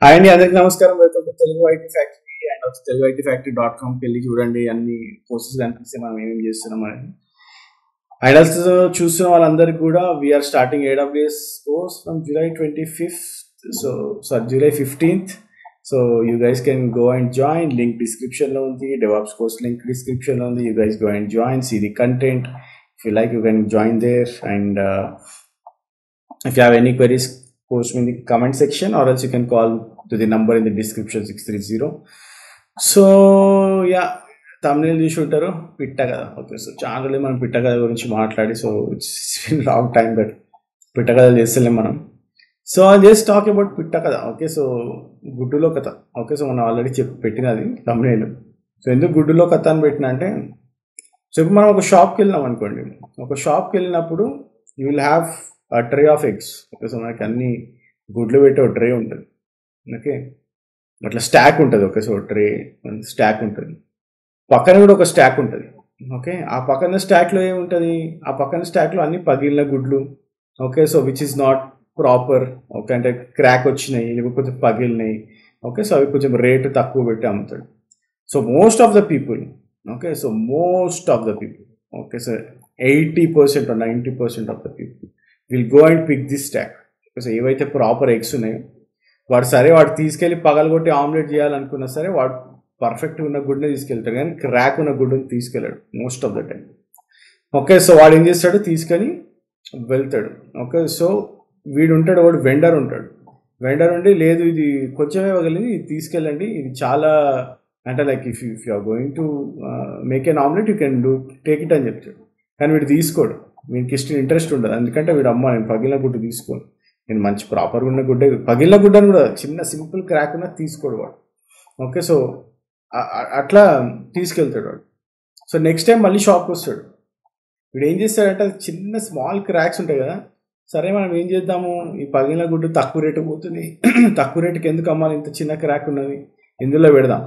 hi అండి అందరికి నమస్కారం welcome to Telugu IT factory and also Telugu IT factory dot కామ్కి వెళ్ళి చూడండి అన్ని కోర్సెస్ కనిపిస్తే మనం ఏమేమి చేస్తున్నాం అని అండ్ ఆల్సో చూస్తున్న వాళ్ళందరికీ కూడా we're starting AWS course from July twenty fifth so sorry July fifteenth so you guys can go and join link డిస్క్రిప్షన్లో ఉంది డెవాప్స్ కోర్స్ లింక్ డిస్క్రిప్షన్లో ఉంది you guys go and join see the content if you like you can join there and if you have any queries post me in the comment section or else you can call to the number in the description 630 so yeah Tamil చూసి ఉంటారు పిట్ట కదా okay so చాలా మనం పిట్ట కథ గురించి మాట్లాడి so it's long time but పిట్ట కథలు చేస్తలేం మనం so I just talk about పిట్ట కథ ఓకే సో గుడ్డులో కథ ఓకే సో మనం ఆల్రెడీ చెప్పి పెట్టినది తమిళ సో ఎందుకు గుడ్డులో కథ అని పెట్టిన అంటే సో ఇప్పుడు మనం ఒక షాప్కి వెళ్ళినాం అనుకోండి ఒక షాప్కి వెళ్ళినప్పుడు you will have tray of eggs okay so మనకి అన్ని గుడ్లు పెట్టే ఒక ట్రే ఉంటుంది ఓకే అట్లా స్టాక్ ఉంటుంది ఓకే సో ట్రే స్టాక్ ఉంటుంది పక్కన కూడా ఒక స్టాక్ ఉంటుంది ఓకే ఆ పక్కన స్టాక్లో ఏముంటుంది ఆ పక్కన స్టాక్లో అన్ని పగిలిన గుడ్లు okay so which is not proper okay అంటే క్రాక్ వచ్చినాయి ఇవి కొంచెం పగిలినాయి ఓకే సో అవి కొంచెం రేటు తక్కువ పెట్టి అమ్ముతాడు so most of the people okay so most of the people okay so eighty percent ninety percent of the people will go and pick this stock so ఏవైతే proper eggs ఉన్నాయో వాడు సరే వాడు తీసుకెళ్ళి పగలగొట్టి ఆమ్లెట్ చేయాలనుకున్నా సరే వాడు పర్ఫెక్ట్ ఉన్న గుడ్ని తీసుకెళ్తాడు కానీ క్రాక్ ఉన్న గుడ్డుని తీసుకెళ్ళాడు most of the time okay so వాడు ఏం చేస్తాడు తీసుకొని వెళ్తాడు ఓకే సో వీడు ఉంటాడు వాడు వెండర్ ఉంటాడు వెండర్ ఉండి లేదు ఇది కొంచెమే పగిలింది ఇది తీసుకెళ్ళండి ఇది చాలా అంటే like if if you are going to make an omelette you can do take it అని చెప్తాడు కానీ వీడు తీసుకోడు వీనికి ఇష్టం ఇంట్రెస్ట్ ఉండదు ఎందుకంటే వీడు అమ్మ నేను పగిలిన గుడ్డు తీసుకోను నేను మంచి ప్రాపర్గా ఉన్న గుడ్డే పగిలిన గుడ్డని కూడా చిన్న సింపుల్ క్రాక్ ఉన్న తీసుకోడు వాడు ఓకే సో అట్లా తీసుకెళ్తాడు వాడు సో నెక్స్ట్ టైం మళ్ళీ షాప్కి వస్తాడు వీడు ఏం చేస్తాడంటే అది చిన్న స్మాల్ క్రాక్స్ ఉంటాయి కదా సరే మనం ఏం చేద్దాము ఈ పగిలిన గుడ్డు తక్కువ రేటు పోతుంది తక్కువ రేటుకి ఎందుకు అమ్మాలి ఇంత చిన్న క్రాక్ ఉన్నది ఇందులో పెడదాం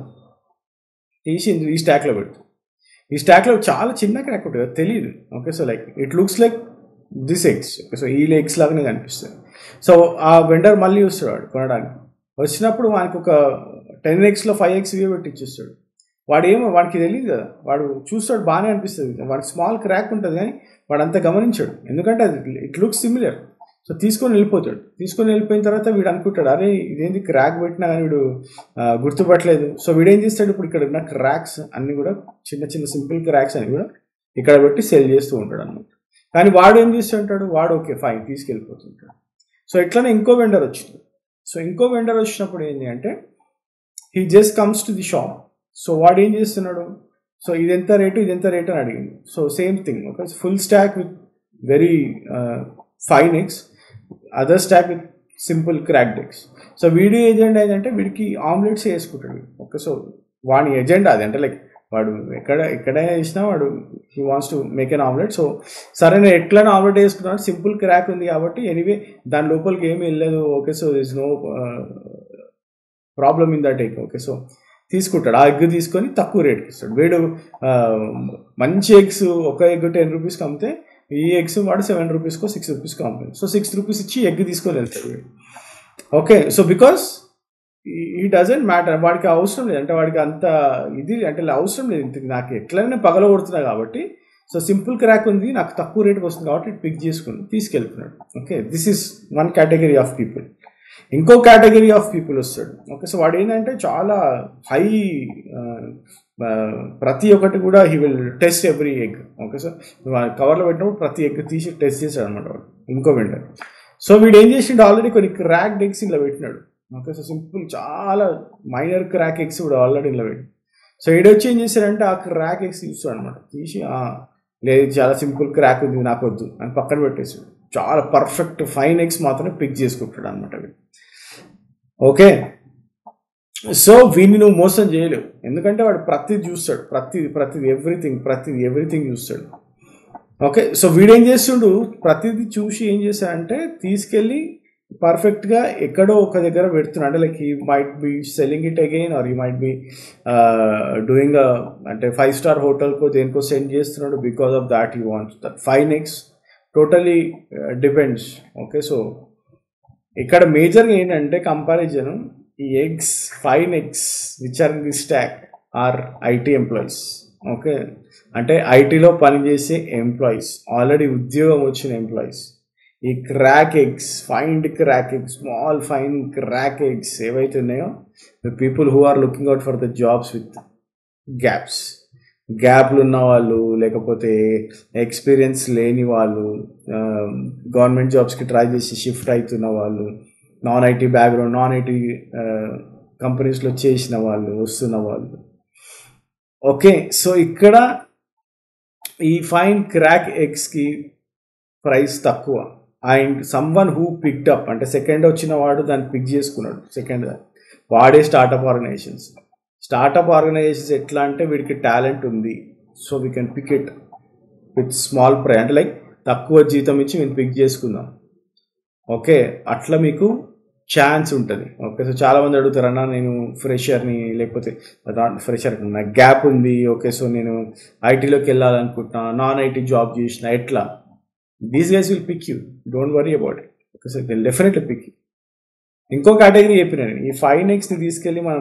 తీసి ఈ స్టాక్లో పెడతాం ఈ స్టాక్లో చాలా చిన్న క్రాక్ ఉంటుంది కదా తెలియదు okay so like it looks like this eggs okay so ఈ ఎగ్స్ లాగానే కనిపిస్తుంది సో ఆ వెండర్ మళ్ళీ వస్తాడు కొనడానికి వచ్చినప్పుడు వానికి ఒక టెన్ ఎక్స్లో ఫైవ్ ఎక్స్ ఇవే పెట్టి ఇచ్చేస్తాడు వాడు ఏమో వాడికి తెలియదు కదా వాడు చూస్తాడు బాగానే అనిపిస్తుంది వాడికి స్మాల్ క్రాక్ ఉంటుంది కానీ వాడు అంత గమనించాడు ఎందుకంటే అది ఇట్ లుక్స్ సిమిలర్ సో తీసుకొని వెళ్ళిపోతాడు తీసుకొని వెళ్ళిపోయిన తర్వాత వీడు అనుకుంటాడు అరే ఇదేంటి క్రాక్ పెట్టినా కానీ వీడు గుర్తుపట్టలేదు సో వీడు ఏం చేస్తాడు ఇప్పుడు ఇక్కడ ఉన్న క్రాక్స్ అన్ని కూడా చిన్న చిన్న సింపుల్ క్రాక్స్ అని కూడా ఇక్కడ పెట్టి సెల్ చేస్తూ ఉంటాడు అనమాట కానీ వాడు ఏం చేస్తుంటాడు వాడు ఓకే ఫైన్ తీసుకెళ్ళిపోతుంటాడు సో ఇట్లానే ఇంకో వెండర్ వచ్చింది సో ఇంకో వెండర్ వచ్చినప్పుడు ఏంటి అంటే he just comes to the shop so వాడు ఏం చేస్తున్నాడు సో ఇది ఎంత రేటు ఇది ఎంత రేటు అని అడిగింది so same thing okay full stock with very fine eggs other stock with simple crack eggs so వీడి ఎజెండా ఏంటంటే వీడికి ఆమ్లెట్స్ వేసుకుంటాడు ఓకే సో వాడి ఎజెండా అది అంటే లైక్ వాడు ఎక్కడ ఎక్కడైనా వేసినా వాడు he wants to make an omelette so సరే నేను ఎట్లైనా ఆమ్లెట్ వేసుకున్నాను సింపుల్ క్రాక్ ఉంది కాబట్టి ఎనీవే దాని లోపలికి ఏమీ వెళ్ళలేదు okay so is no problem in that egg okay so తీసుకుంటాడు ఆ ఎగ్ తీసుకొని తక్కువ రేట్కి ఇస్తాడు వీడు మంచి ఎగ్స్ ఒక ఎగ్ టెన్ రూపీస్కి అమ్మితే ఈ ఎగ్స్ వాడు సెవెన్ రూపీస్కో సిక్స్ రూపీస్కో అమ్ముతాడు సో సిక్స్ రూపీస్ ఇచ్చి ఎగ్ తీసుకొని వెళ్తాడు వీడు okay so because he doesn't matter వాడికి అవసరం లేదు అంటే వాడికి అంత ఇది అంటే అవసరం లేదు నాకు ఎట్లయినా పగల కొడుతున్నా కాబట్టి సో సింపుల్ క్రాక్ ఉంది నాకు తక్కువ రేటుకి వస్తుంది కాబట్టి పిక్ చేసుకుని తీసుకెళ్తున్నాడు okay this is one category of people ఇంకో కేటగిరీ ఆఫ్ పీపుల్ వస్తాడు ఓకే సో వాడు ఏంటంటే చాలా హై ప్రతి ఒక్కటి కూడా he will test every egg okay so కవర్లో పెట్టినప్పుడు ప్రతి ఎగ్ తీసి టెస్ట్ చేశాడు అనమాట వాడు ఇంకో వెంటర్ సో వీడు ఏం చేసిండు ఆల్రెడీ కొన్ని క్రాక్ ఎగ్స్ ఇలా పెట్టినాడు ఓకే సో సింపుల్ చాలా మైనర్ క్రాక్ ఎగ్స్ కూడా ఆల్రెడీ ఇలా పెట్టి సో ఈడొచ్చి ఏం చేశాడంటే ఆ క్రాక్ ఎగ్స్ చూస్తాడు అనమాట తీసి లేదు చాలా సింపుల్ క్రాక్ ఉంది నాకు వద్దు అని పక్కన పెట్టేసాడు చాలా పర్ఫెక్ట్ ఫైన్ ఎగ్స్ మాత్రమే పిక్ చేసుకుంటాడు అనమాట ఓకే సో వీడిని నువ్వు మోసం చేయలేవు ఎందుకంటే వాడు ప్రతిది చూస్తాడు ప్రతిది ప్రతిది ఎవ్రీథింగ్ ప్రతిది ఎవ్రీథింగ్ చూస్తాడు ఓకే సో వీడేం చేస్తుండు ప్రతిదీ చూసి ఏం చేశాడంటే తీసుకెళ్ళి పర్ఫెక్ట్గా ఎక్కడో ఒక దగ్గర పెడుతున్నాడు అంటే like he might be selling it again or he might be doing అంటే ఫైవ్ స్టార్ హోటల్కో దేనికో సెండ్ చేస్తున్నాడు because of that you want that five next totally depends okay so ఇక్కడ మేజర్గా ఏంటంటే కంపారిజన్ ఈ eggs fine eggs which are in the stock are IT employees okay అంటే ఐటీలో పనిచేసే ఎంప్లాయీస్ ఆల్రెడీ ఉద్యోగం వచ్చిన ఎంప్లాయీస్ ఈ crack eggs find crack eggs small fine crack eggs ఏవైతే ఉన్నాయో the people who are looking out for the jobs with gaps గ్యాప్లు ఉన్న వాళ్ళు లేకపోతే ఎక్స్పీరియన్స్ లేని వాళ్ళు గవర్నమెంట్ జాబ్స్కి ట్రై చేసి షిఫ్ట్ అవుతున్న వాళ్ళు non IT background non IT కంపెనీస్లో చేసిన వాళ్ళు వస్తున్న వాళ్ళు ఓకే సో ఇక్కడ ఈ ఫైన్ క్రాక్ ఎగ్స్కి ప్రైస్ తక్కువ and someone who picked up అంటే సెకండ్ వచ్చిన వాడు దాన్ని పిక్ చేసుకున్నాడు సెకండ్ వాడే స్టార్టప్ ఆర్గనైజేషన్స్ స్టార్టప్ ఆర్గనైజేషన్స్ ఎట్లా అంటే వీడికి టాలెంట్ ఉంది so we can pick it with small price అంటే లైక్ తక్కువ జీతం ఇచ్చి మేము పిక్ చేసుకుందాం ఓకే అట్లా మీకు ఛాన్స్ ఉంటుంది ఓకే సో చాలా మంది అడుగుతారు అన్న నేను ఫ్రెషర్ని లేకపోతే ఫ్రెషర్ నాకు గ్యాప్ ఉంది ఓకే సో నేను ఐటీలోకి వెళ్ళాలనుకుంటున్నా నాన్ ఐటీ జాబ్ చేసిన ఎట్లా these guys will pick you don't worry about it okay so they'll definitely pick you ఇంకో కేటగిరీ చెప్పిన నేను ఈ ఫైవ్ నెక్స్ని తీసుకెళ్ళి మనం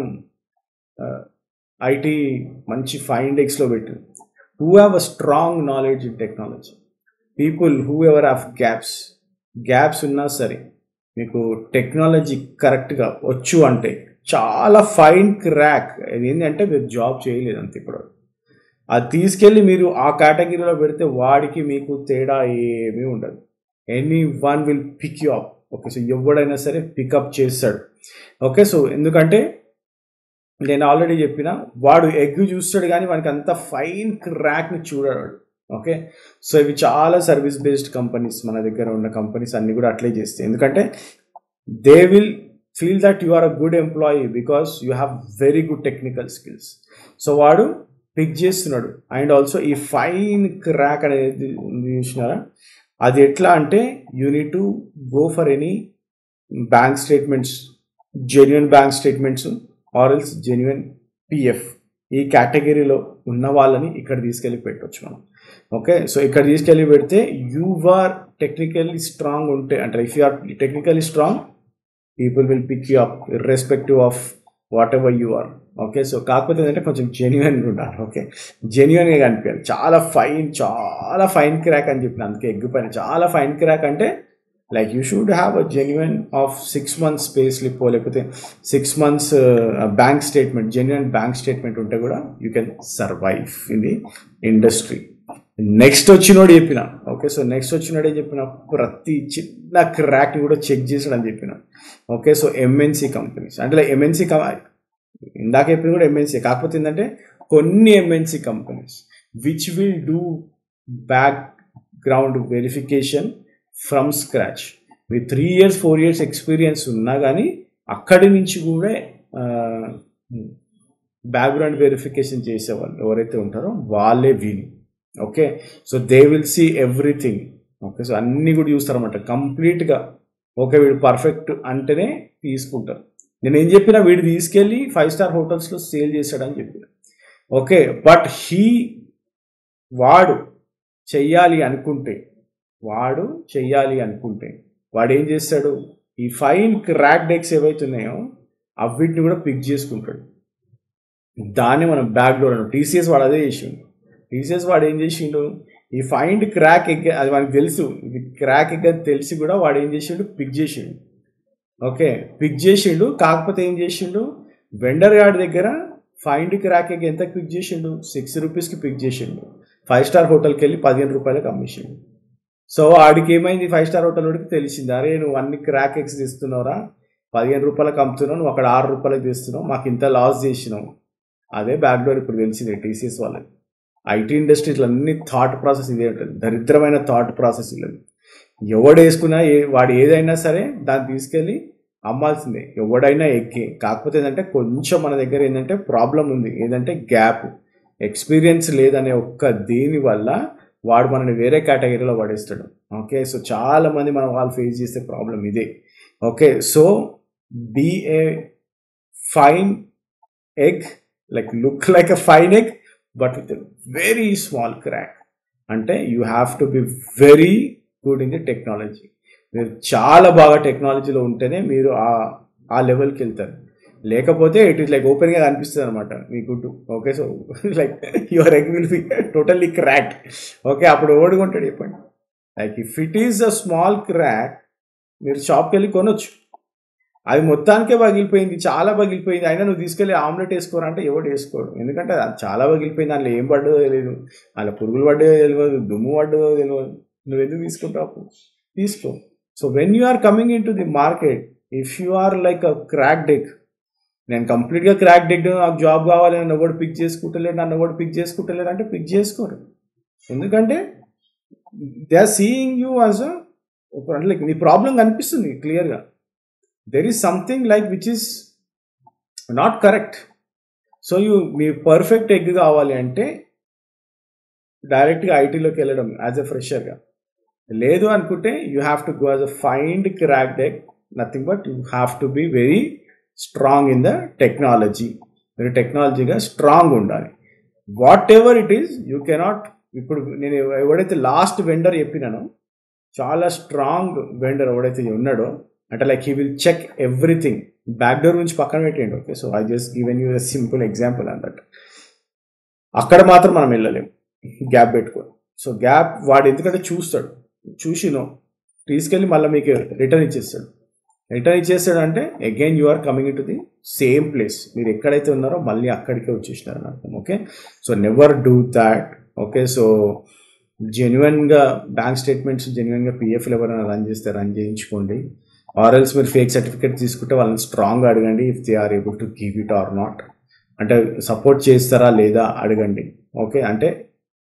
ఐటీ మంచి ఫైవ్ ఇండెక్స్లో పెట్టు who have a strong knowledge in technology people whoever have gaps gaps ఉన్నా సరే మీకు టెక్నాలజీ కరెక్ట్గా వచ్చు అంటే చాలా ఫైన్ క్రాక్ ఇది ఏంటంటే మీరు జాబ్ చేయలేదు అంతే ఇప్పుడు అది తీసుకెళ్ళి మీరు ఆ కేటగిరీలో పెడితే వాడికి మీకు తేడా ఏమీ ఉండదు anyone will pick you up okay so ఎవడైనా సరే పికప్ చేస్తాడు ఓకే సో ఎందుకంటే నేను ఆల్రెడీ చెప్పిన వాడు ఎగ్ చూస్తాడు కానీ వానికి అంత ఫైన్ క్రాక్ని చూడడు ఓకే సో ఇవి చాలా సర్వీస్ బేస్డ్ కంపెనీస్ మన దగ్గర ఉన్న కంపెనీస్ అన్ని కూడా అట్లే చేస్తాయి ఎందుకంటే they will feel that you are a good employee because you have very good technical skills so వాడు పిక్ చేస్తున్నాడు అండ్ ఆల్సో ఈ ఫైన్ క్రాక్ అనేది ఉంది చూసినారా అది ఎట్లా అంటే you need to go for any bank statements genuine bank statements RLs genuine PF ఈ కేటగిరీలో ఉన్న వాళ్ళని ఇక్కడ తీసుకెళ్ళి పెట్టవచ్చు మనం ఓకే సో ఇక్కడ తీసుకెళ్ళి పెడితే యూ ఆర్ టెక్నికల్లీ స్ట్రాంగ్ ఉంటే అంటే if you are technically strong people will pick you up irrespective of whatever you are okay so కాకపోతే ఏంటంటే కొంచెం జెన్యున్గా ఉండాలి ఓకే జెన్యున్గా కనిపించాలి చాలా ఫైన్ చాలా ఫైన్ క్రాక్ అని చెప్పిన అందుకే ఎగ్గు పైన చాలా ఫైన్ క్రాక్ అంటే like you should have a genuine of six months pay slip లేకపోతే six months bank statement genuine bank statement ఉంటే కూడా you can survive in the industry next వచ్చినోడు చెప్పిన ఓకే సో నెక్స్ట్ వచ్చినోడే చెప్పిన ప్రతి చిన్న క్రాక్ని కూడా చెక్ చేసాడని చెప్పిన ఓకే సో ఎంఎన్సీ కంపెనీస్ అంటే ఎంఎన్సీ ఇందాక చెప్పిన కూడా ఎంఎన్సీ కాకపోతే ఏంటంటే కొన్ని MNC companies which will do background verification from scratch మీ three years four years experience ఉన్నా కానీ అక్కడి నుంచి కూడా బ్యాక్గ్రౌండ్ వెరిఫికేషన్ చేసేవాళ్ళు ఎవరైతే ఉంటారో వాళ్ళే వీలు okay so they will see everything okay so అన్నీ కూడా చూస్తారన్నమాట కంప్లీట్గా ఓకే వీడు పర్ఫెక్ట్ అంటేనే తీసుకుంటారు నేను ఏం చెప్పినా వీడు తీసుకెళ్ళి ఫైవ్ స్టార్ హోటల్స్లో సేల్ చేశాడని చెప్పిన ఓకే బట్ హీ వాడు చెయ్యాలి అనుకుంటే వాడు చెయ్యాలి అనుకుంటే వాడు ఏం చేస్తాడు ఈ ఫైన్ క్రాక్ డెక్స్ ఏవైతే ఉన్నాయో అవిటిని కూడా పిక్ చేసుకుంటాడు దాన్ని మనం బ్యాక్ డోర్ టీసీఎస్ వాడు అదే చేసిండు టీసీఎస్ వాడు ఏం చేసిండు ఈ ఫైండ్ క్రాక్ ఎగ్ అది మనకు తెలుసు ఇది క్రాక్ ఎగ్ అని తెలిసి కూడా వాడు ఏం చేసిండు పిక్ చేసిండు ఓకే పిక్ చేసిండు కాకపోతే ఏం చేసిండు వెండర్ గార్డ్ దగ్గర ఫైండ్ క్రాక్ ఎగ్ ఎంత పిక్ చేసిండు సిక్స్ రూపీస్కి పిక్ చేసిండు ఫైవ్ స్టార్ హోటల్కి వెళ్ళి పదిహేను రూపాయలకు అమ్మేసిండు సో ఆడికి ఏమైంది ఫైవ్ స్టార్ హోటల్ వాడికి తెలిసింది అరే నువ్వు అన్ని క్రాక్ ఎగ్స్ తీస్తున్నావురా పదిహేను రూపాయలకు అమ్ముతున్నావు నువ్వు అక్కడ ఆరు రూపాయలకు తీస్తున్నావు మాకు ఇంత లాస్ చేసినావు అదే బ్యాక్ డోర్ ఇప్పుడు తెలిసింది టీసీఎస్ వాళ్ళకి ఐటీ ఇండస్ట్రీస్లో అన్ని థాట్ ప్రాసెస్ ఇదే ఉంటుంది దరిద్రమైన థాట్ ప్రాసెస్ ఇల్లది ఎవడు వేసుకున్నా ఏ వాడు ఏదైనా సరే దాన్ని తీసుకెళ్ళి అమ్మాల్సిందే ఎవడైనా ఎక్కే కాకపోతే ఏంటంటే కొంచెం మన దగ్గర ఏంటంటే ప్రాబ్లం ఉంది ఏదంటే గ్యాప్ ఎక్స్పీరియన్స్ లేదనే ఒక్క దీని వల్ల వాడు మనని వేరే కేటగిరీలో పడేస్తాడు ఓకే సో చాలా మంది మనం వాళ్ళు ఫేస్ చేసే ప్రాబ్లం ఇదే okay so be a fine egg like look like a fine egg but with very small crack అంటే you have to be very good in the technology మీరు చాలా బాగా టెక్నాలజీలో ఉంటేనే మీరు ఆ ఆ లెవెల్కి వెళ్తారు లేకపోతే ఇట్ ఈస్ లైక్ ఓపెన్గా కనిపిస్తుంది అనమాట మీ గుడ్డు okay so like your egg will be totally crack okay అప్పుడు ఓడుకుంటాడు చెప్పండి like if it is a small crack మీరు షాప్కి వెళ్ళి కొనొచ్చు అది మొత్తానికే పగిలిపోయింది చాలా పగిలిపోయింది అయినా నువ్వు తీసుకెళ్ళి ఆమ్లెట్ వేసుకోరా అంటే ఎవడు వేసుకోడు ఎందుకంటే అది చాలా పగిలిపోయింది దాంట్లో ఏం పడ్డదో తెలియదు అందులో పురుగులు పడ్డదో తెలియదు దుమ్ము పడ్డదో తెలియదు నువ్వు ఎందుకు తీసుకుంటావు తీసుకో so when you are coming into the market if you are like a cracked egg నేను కంప్లీట్గా క్రాక్ డెక్ నాకు జాబ్ కావాలి నన్ను ఒకటి పిక్ చేసుకుంటలేడు నన్ను ఒకటి పిక్ చేసుకుంటలేడు అంటే పిక్ చేసుకోరు ఎందుకంటే they are seeing you as అంటే లైక్ నీ ప్రాబ్లం కనిపిస్తుంది క్లియర్గా there is something like which is not correct so you మీ పర్ఫెక్ట్ ఎగ్ కావాలి అంటే డైరెక్ట్గా ఐటీలోకి వెళ్ళడం యాజ్ ఎ ఫ్రెషర్గా లేదు అనుకుంటే you have to go as a find cracked egg nothing but you have to be very strong in the technology మీరు టెక్నాలజీగా స్ట్రాంగ్ ఉండాలి whatever it is you cannot ఇప్పుడు నేను ఎవడైతే లాస్ట్ వెండర్ చెప్పినానో చాలా స్ట్రాంగ్ వెండర్ ఎవడైతే ఉన్నాడో అంటే like he will check everything back door నుంచి పక్కన పెట్టేయండి okay so I just given you simple example అన్నట్టు అక్కడ మాత్రం మనం వెళ్ళలేము గ్యాప్ పెట్టుకొని సో గ్యాప్ వాడు ఎందుకంటే చూస్తాడు చూసినో తీసుకెళ్ళి మళ్ళీ మీకు రిటర్న్ ఇచ్చేస్తాడు రిటర్న్ ఇచ్చేస్తాడు అంటే again you are coming to the same place మీరు ఎక్కడైతే ఉన్నారో మళ్ళీ అక్కడికే వచ్చేసినారు అని అర్థం okay so never do that okay so జెన్యున్గా బ్యాంక్ స్టేట్మెంట్స్ జెన్యున్గా పిఎఫ్లు ఎవరైనా రన్ చేస్తే రన్ చేయించుకోండి ఆర్ఎల్స్ మీరు ఫేక్ సర్టిఫికేట్ తీసుకుంటే వాళ్ళని స్ట్రాంగ్గా అడగండి if they are able to give it or not అంటే సపోర్ట్ చేస్తారా లేదా అడగండి ఓకే అంటే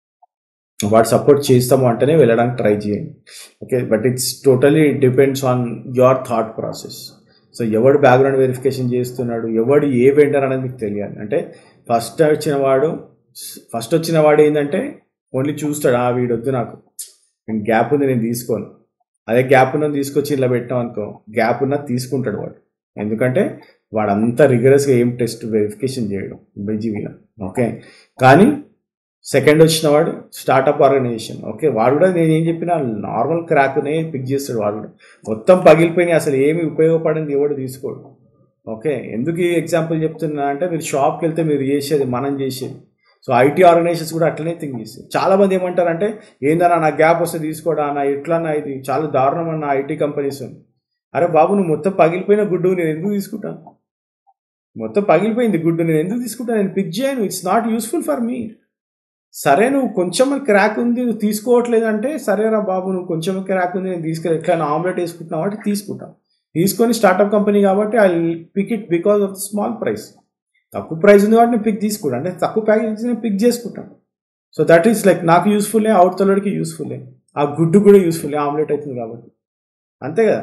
వాడు సపోర్ట్ చేస్తాము అంటేనే వెళ్ళడానికి ట్రై చేయండి okay but it's totally depends on your thought process so ఎవడు బ్యాక్గ్రౌండ్ వెరిఫికేషన్ చేస్తున్నాడు ఎవడు ఏ వెండర్ అనేది మీకు తెలియాలి అంటే ఫస్ట్ వచ్చిన వాడు ఫస్ట్ వచ్చిన వాడు ఏంటంటే ఓన్లీ చూస్తాడు ఆ వీడొద్దు నాకు నేను గ్యాప్ ఉంది నేను తీసుకోను అదే గ్యాప్ ఉన్నది తీసుకొచ్చి ఇలా పెట్టాం అనుకో గ్యాప్ ఉన్నది తీసుకుంటాడు వాడు ఎందుకంటే వాడు అంత రిగరస్గా ఏం టెస్ట్ వెరిఫికేషన్ చేయడం బీజీవీలో ఓకే కానీ సెకండ్ వచ్చిన వాడు స్టార్టప్ ఆర్గనైజేషన్ ఓకే వాడు కూడా నేను ఏం చెప్పినా నార్మల్ క్రాక్నే పిక్ చేస్తాడు వాడు కూడా మొత్తం పగిలిపోయినాయి అసలు ఏమి ఉపయోగపడింది ఎవడు తీసుకోడు ఓకే ఎందుకు ఈ ఎగ్జాంపుల్ చెప్తున్నా అంటే మీరు షాప్కి వెళ్తే మీరు చేసేది మనం చేసేది సో ఐటీ ఆర్గనైజేషన్స్ కూడా అట్లనే థింక్ చేస్తాయి చాలా మంది ఏమంటారంటే ఏందన్నా నా గ్యాప్ వస్తే తీసుకోడా నా ఎట్లన్నా ఇది చాలా దారుణం అన్న ఐటీ కంపెనీస్ అరే బాబు నువ్వు మొత్తం పగిలిపోయిన గుడ్డు నేను ఎందుకు తీసుకుంటాను మొత్తం పగిలిపోయింది గుడ్డు నేను ఎందుకు తీసుకుంటాను నేను పిక్ చేయను it's not useful for me సరే నువ్వు కొంచెం క్రాక్ ఉంది నువ్వు తీసుకోవట్లేదు అంటే సరేరా బాబు నువ్వు కొంచెం క్రాక్ ఉంది నేను తీసుకెళ్ళి ఎట్లా ఆమ్లెట్ వేసుకుంటున్నావు అంటే తీసుకుంటాం తీసుకొని స్టార్ట్అప్ కంపెనీ కాబట్టి I pick it because of the small price తక్కువ ప్రైస్ ఉంది కాబట్టి నేను పిక్ తీసుకుంటాను అంటే తక్కువ ప్యాకేజ్ నేను పిక్ చేసుకుంటాను సో దట్ ఈస్ లైక్ నాకు యూస్ఫుల్లే అవుట్తలడికి యూస్ఫుల్లే ఆ గుడ్డు కూడా యూస్ఫుల్లే ఆమ్లెట్ అవుతుంది కాబట్టి అంతే కదా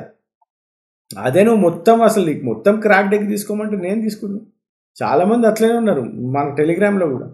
అదే నువ్వు మొత్తం అసలు నీకు మొత్తం క్రాక్ డెక్ తీసుకోమంటే నేను తీసుకున్నాను చాలామంది అట్లనే ఉన్నారు మన టెలిగ్రామ్లో కూడా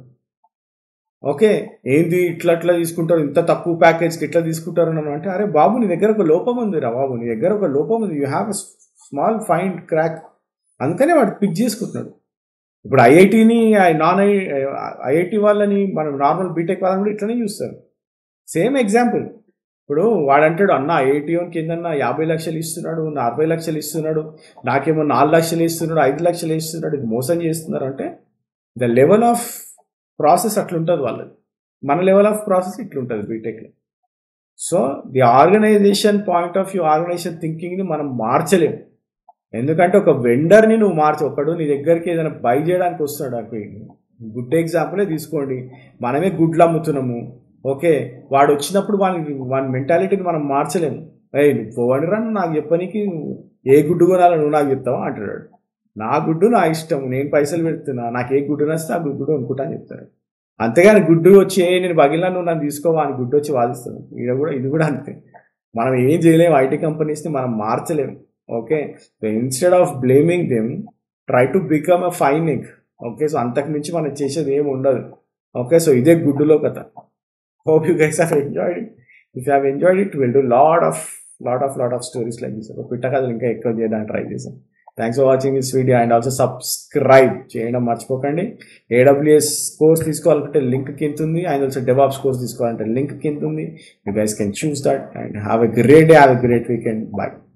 ఓకే ఏంది ఇట్లా అట్లా తీసుకుంటారు ఇంత తక్కువ ప్యాకేజ్కి ఇట్లా తీసుకుంటారు అని అంటే అరే బాబు నీ దగ్గర ఒక లోపం ఉంది రా బాబు నీ దగ్గర ఒక లోపం ఉంది you have a small find crack అందుకనే వాడు పిక్ చేసుకుంటున్నాడు ఇప్పుడు ఐఐటిని నాన్ ఐ ఐఐటి వాళ్ళని మనం నార్మల్ బీటెక్ వాళ్ళని కూడా ఇట్లనే చూస్తారు సేమ్ ఎగ్జాంపుల్ ఇప్పుడు వాడంటాడు అన్న ఐఐటి కింద యాభై లక్షలు ఇస్తున్నాడు అరవై లక్షలు ఇస్తున్నాడు నాకేమో నాలుగు లక్షలు ఇస్తున్నాడు ఐదు లక్షలు ఇస్తున్నాడు ఇది మోసం చేస్తున్నారు అంటే ద లెవెల్ ఆఫ్ ప్రాసెస్ అట్లుంటుంది వాళ్ళది మన లెవెల్ ఆఫ్ ప్రాసెస్ ఇట్లుంటుంది బీటెక్లో so the organization point of view organization థింకింగ్ని మనం మార్చలేము ఎందుకంటే ఒక వెండర్ని నువ్వు మార్చి ఒకడు నీ దగ్గరికి ఏదైనా బై చేయడానికి వస్తున్నాడు నాకు గుడ్ ఎగ్జాంపులే తీసుకోండి మనమే గుడ్లు అమ్ముతున్నాము ఓకే వాడు వచ్చినప్పుడు వాని వాని మెంటాలిటీని మనం మార్చలేము ఏ నువ్వు పోవండి రా నాకు చెప్పనీకి ఏ గుడ్డు కొనాలో నువ్వు నాకు చెప్తావా అంటున్నాడు నా గుడ్డు నా ఇష్టం నేను పైసలు పెడుతున్నా నాకు ఏ గుడ్డు నచ్చితే ఆ గుడ్డు అనుకుంటా అని చెప్తారు అంతేగాని గుడ్డు వచ్చి ఏ నేను బగిలినా నువ్వు నన్ను తీసుకోవా అని గుడ్డు వచ్చి వాదిస్తాను ఇది కూడా ఇది కూడా అంతే మనం ఏం చేయలేము ఐటీ కంపెనీస్ని మనం మార్చలేము okay so instead of blaming them try to become a fine egg okay so అంతకు మించి మనం చేసేది ఏమి ఉండదు ఓకే సో ఇదే గుడ్డులో కథ hope you guys have enjoyed it if have enjoyed it will do lot of lot of lot of stories like this ఒక పిట్ట కథలు ఇంకా ఎక్కువ చేయడానికి ట్రై చేశాను thanks for watching this video and also subscribe చేయడం మర్చిపోకండి ఏడబ్ల్యూఎస్ కోర్స్ తీసుకోవాలంటే లింక్ కింద ఉంది అండ్ ఆల్సో డెవాప్స్ కోర్స్ తీసుకోవాలంటే లింక్ కింద ఉంది you guys can choose that and have a great day have a great weekend by